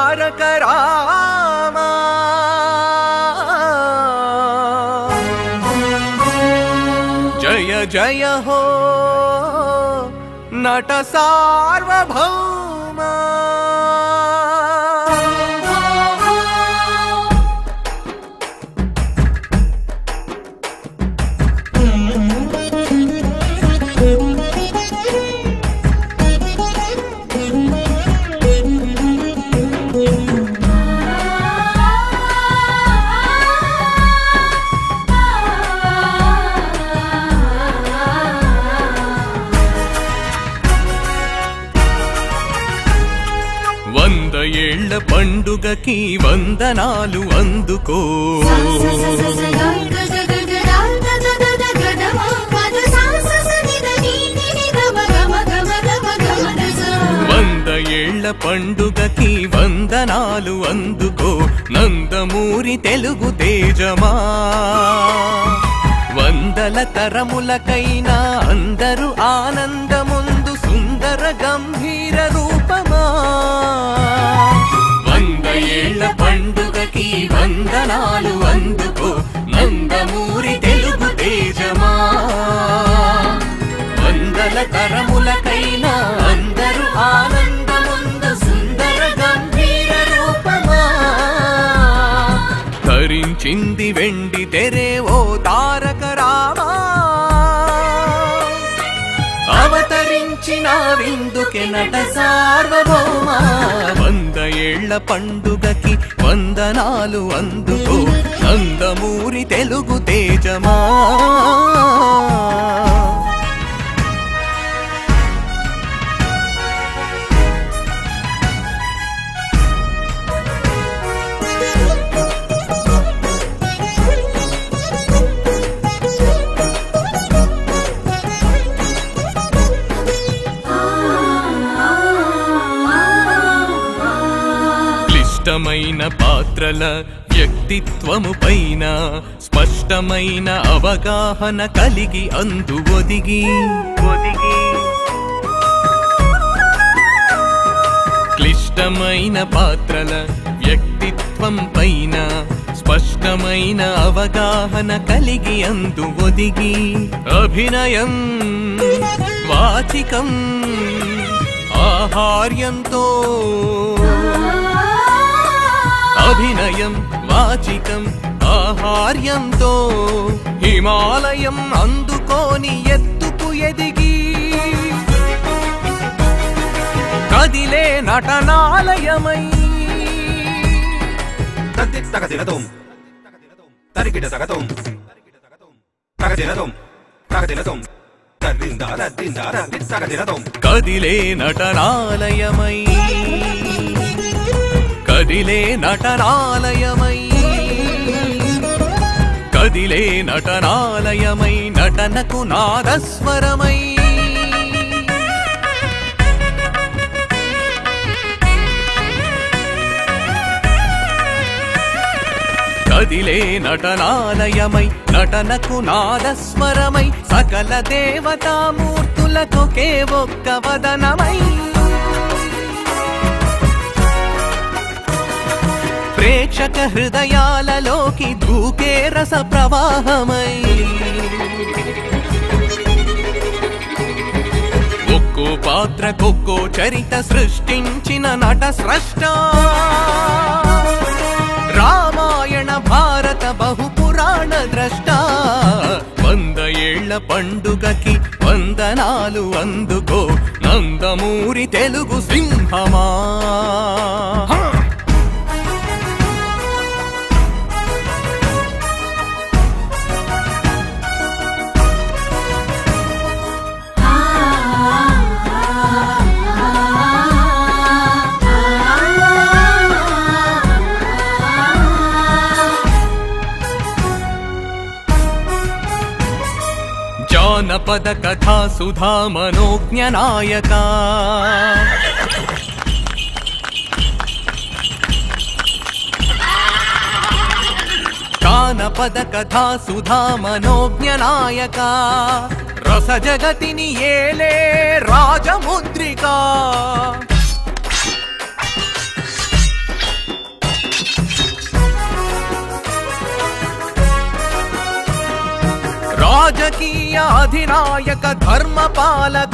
తారక రామా జయ జయ హో నట సార్వభౌమా వంద ఏళ్ల పండుగకి వందనాలు అందుకో వంద ఏళ్ల పండుగకి వందనాలు అందుకో నందమూరి తెలుగు తేజమా వందల తరములకైనా అందరూ ఆనందముందు సుందర గంభీర రూపమా వంద ఏళ్ల పండుగకి వందనాలు అందుకో నందమూరి తెలుగు తేజమా వందల తరములకైనా అందరూ ఆనందముందు సుందర గంభీర రూపమా ధరించింది వెండి తెరే ఓ తారక రామా అవతరించిన విందుకే నట సార్వభౌమ వంద ఏళ్ల పండుగకి వందనాలు అందుకో నందమూరి తెలుగు తేజమా క్లిష్టమైన పాత్రల వ్యక్తిత్వము పైన స్పష్టమైన అవగాహన కలిగి అందు ఒదిగి ఒదిగి క్లిష్టమైన పాత్రల వ్యక్తిత్వం పైన స్పష్టమైన అవగాహన కలిగి అందు ఒదిగి అభినయం వాచికం ఆహార్యంతో అభినయం వాచికం ఆహార్యంతో హిమాలయం అందుకోని ఎత్తుకు ఎదిగి కదిలే నటనాలయమై తద్ది తగదినదోం తరికిట తగదోం తగదినదోం తగదినదోం తర్రిందా రద్దిందా రద్ది తగదినదోం కదిలే నటనాలయమై కదిలే నటనాలయమై కదిలే నటనాలయమై నటనకు నాదస్వరమై కదిలే నటనాలయమై నటనకు నాదస్వరమై సకల దేవతామూర్తులకొకే ఒక్క వదనమై ప్రేక్షక హృదయాలలోకి దూకే రస ప్రవాహమై ఒక్కో పాత్రకొక్కో చరిత సృష్టించిన నట స్రష్ట రామాయణ భారత బహుపురాణ ద్రష్ట వంద ఏళ్ల పండుగకి వందనాలు అందుకో నందమూరి తెలుగు సింహమా జానపద కథా సుధా మనోజ్ఞ నాయక జానపద కథా సుధా మనోజ్ఞ నాయక రస జగతిని ఏలే రాజముద్రిక రాజకీయ అధినాయక ధర్మ పాలక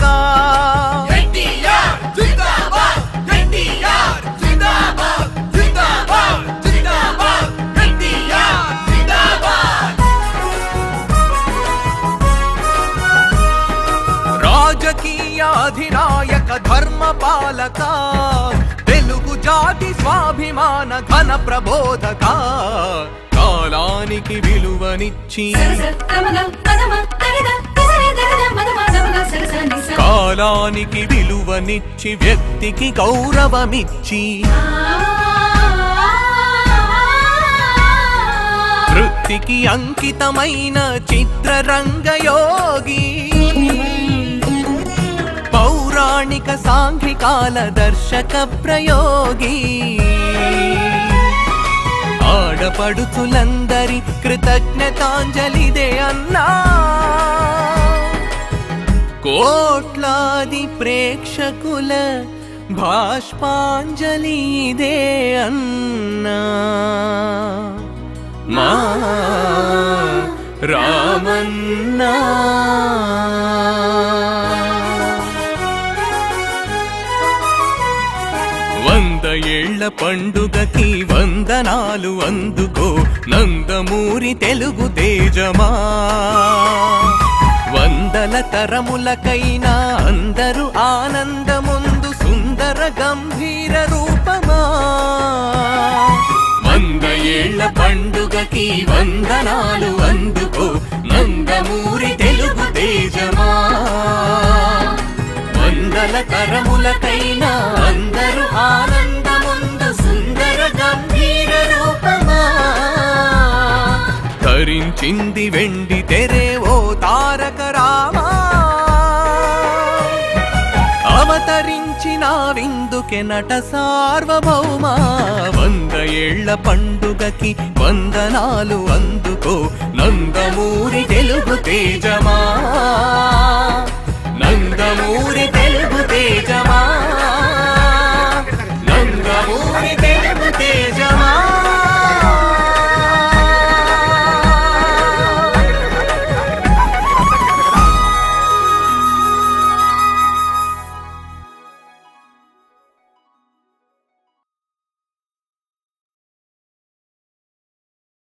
రాజకీయ అధినాయక ధర్మ పాలక తెలుగు జాతి స్వాభిమాన ఘన ప్రబోధక కాలానికి విలువనిచ్చి కాలానికి విలువనిచ్చి వ్యక్తికి గౌరవమిచ్చి వృత్తికి అంకితమైన చిత్రరంగయోగి పౌరాణిక సాంఘికాల దర్శక ప్రయోగి ఆడపడుచులందరి కృతజ్ఞతాంజలిదే అన్నా కోట్లాది ప్రేక్షకుల భాష్పాంజలి ఇదే అన్నా మా రామన్నా వంద ఏళ్ల పండుగకి వందనాలు అందుకో నందమూరి తెలుగు తేజమా వందల తరములకైనా అందరూ ఆనందముందు సుందర గంభీర రూపమా వంద ఏళ్ల పండుగకి వందనాలు అందుకో నందమూరి తెలుగు తేజమా వందల తరములకైనా అందరూ ఆనందముందు సుందర గంభీర రూపమా ధరించింది వెండి తెరే ఓ తారక రామా అవతరించిన విందుకె నట సార్వభౌమ వంద ఏళ్ల పండుగకి వందనాలు అందుకో నందమూరి తెలుగు తేజమా నందమూరి తెలుగు తేజమా